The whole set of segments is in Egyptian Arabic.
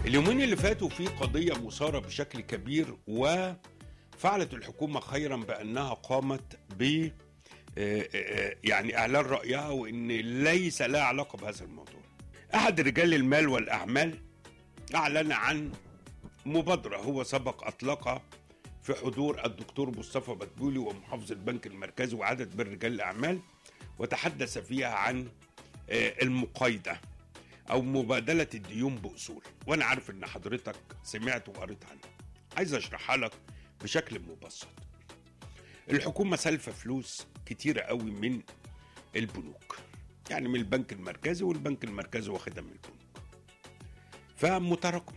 اليومين اللي فاتوا في قضية مثارة بشكل كبير وفعلت الحكومة خيرا بأنها قامت ب آه، آه، يعني إعلان رأيها وإن ليس لها علاقة بهذا الموضوع أحد رجال المال والأعمال أعلن عن مبادرة هو سبق أطلقها في حضور الدكتور مصطفى مدبولي ومحافظ البنك المركزي وعدد من رجال الأعمال وتحدث فيها عن آه، المقايضة أو مبادلة الديون بأصول وأنا عارف إن حضرتك سمعت وقريت عنها عايز أشرحها لك بشكل مبسط الحكومة سالفة فلوس كتيرة قوي من البنوك يعني من البنك المركزي والبنك المركزي واخدها من البنوك فمتراكمة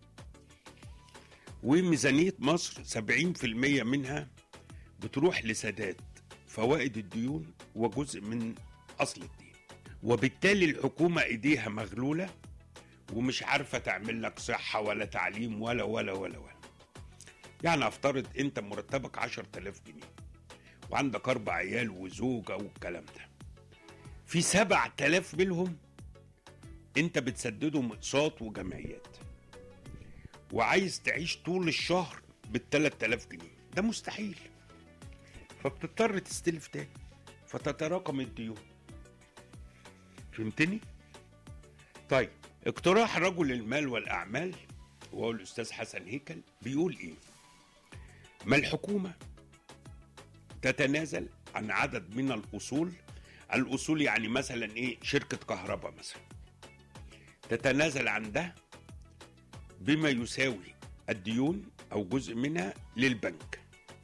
وميزانية مصر 70% منها بتروح لسداد فوائد الديون وجزء من أصل الدين وبالتالي الحكومة إيديها مغلولة ومش عارفة تعمل لك صحة ولا تعليم ولا ولا ولا ولا يعني افترض انت مرتبك 10000 جنيه وعندك اربع عيال وزوجة والكلام ده في 7000 منهم انت بتسددهم اقساط وجمعيات وعايز تعيش طول الشهر بال 3000 جنيه ده مستحيل فبتضطر تستلف تاني فتتراكم الديون فهمتني؟ طيب اقتراح رجل المال والاعمال وهو الاستاذ حسن هيكل بيقول ايه؟ ما الحكومه تتنازل عن عدد من الاصول الاصول يعني مثلا ايه شركه كهرباء مثلا تتنازل عن ده بما يساوي الديون او جزء منها للبنك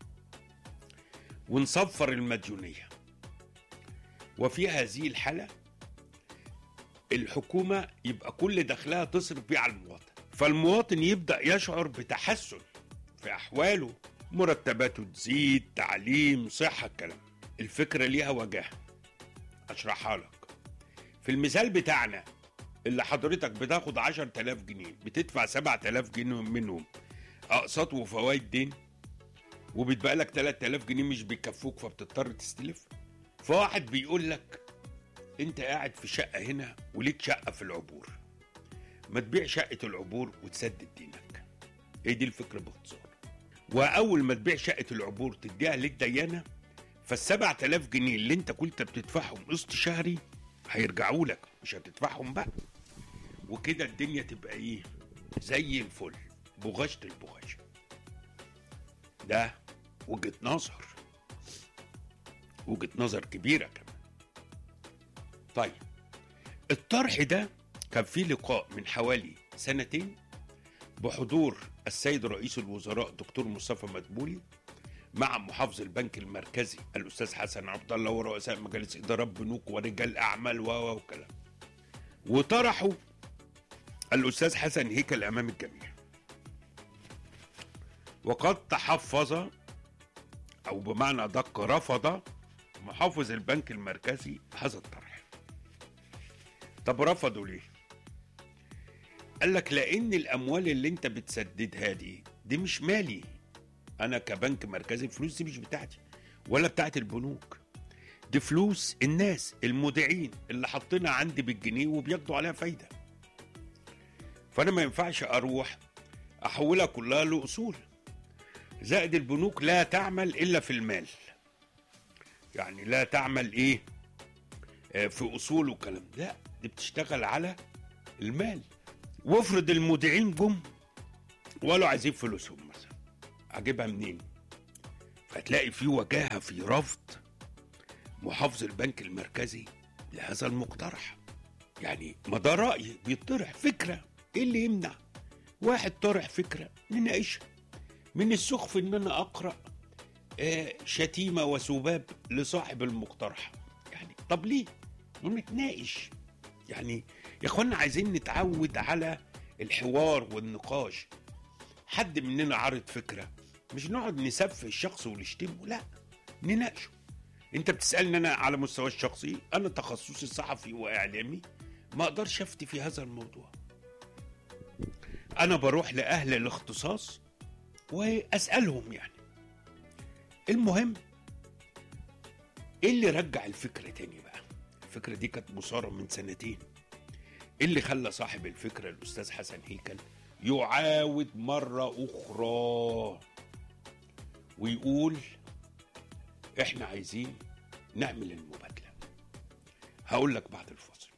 ونصفر المديونيه وفي هذه الحاله الحكومه يبقى كل دخلها تصرف بيه على المواطن فالمواطن يبدا يشعر بتحسن في احواله مرتباته تزيد تعليم صحه الكلام الفكره ليها وجاهه اشرحها لك في المثال بتاعنا اللي حضرتك بتاخد 10000 جنيه بتدفع 7000 جنيه منهم اقساط وفوائد دين وبيتبقى لك 3000 جنيه مش بيكفوك فبتضطر تستلف فواحد بيقول لك انت قاعد في شقه هنا وليك شقه في العبور ما تبيع شقه العبور وتسدد دينك هي دي الفكره باختصار واول ما تبيع شقه العبور تديها للديانه فال 7000 جنيه اللي انت كنت بتدفعهم قسط شهري هيرجعوا لك مش هتدفعهم بقى وكده الدنيا تبقى ايه زي الفل بغشة البغاشة ده وجهة نظر وجهة نظر كبيرة كمان طيب الطرح ده كان فيه لقاء من حوالي سنتين بحضور السيد رئيس الوزراء دكتور مصطفى مدبولي مع محافظ البنك المركزي الاستاذ حسن عبد الله ورؤساء مجالس ادارات بنوك ورجال اعمال و و وكلام وطرحوا الاستاذ حسن هيكل امام الجميع وقد تحفظ او بمعنى دق رفض محافظ البنك المركزي هذا الطرح طب رفضوا ليه قال لك لان الاموال اللي انت بتسددها دي دي مش مالي انا كبنك مركزي الفلوس دي مش بتاعتي ولا بتاعت البنوك دي فلوس الناس المودعين اللي حاطينها عندي بالجنيه وبياخدوا عليها فايده فانا ما ينفعش اروح احولها كلها لاصول زائد البنوك لا تعمل الا في المال يعني لا تعمل ايه آه، في اصول وكلام لا دي بتشتغل على المال وافرض المودعين جم وقالوا عايزين فلوسهم مثلا اجيبها منين فتلاقي في وجاهه في رفض محافظ البنك المركزي لهذا المقترح يعني ما ده راي بيطرح فكره ايه اللي يمنع واحد طرح فكره نناقشها من السخف ان انا اقرا آه، شتيمه وسباب لصاحب المقترح يعني طب ليه ونتناقش يعني يا اخوانا عايزين نتعود على الحوار والنقاش حد مننا عارض فكره مش نقعد نسفه الشخص ونشتمه لا نناقشه انت بتسالني انا على مستوى الشخصي انا تخصصي صحفي واعلامي ما اقدرش افتي في هذا الموضوع انا بروح لاهل الاختصاص واسالهم يعني المهم ايه اللي رجع الفكره تاني بقى الفكره دي كانت مثاره من سنتين ايه اللي خلى صاحب الفكره الاستاذ حسن هيكل يعاود مرة أخرى ويقول احنا عايزين نعمل المبادلة هقول لك بعد الفاصل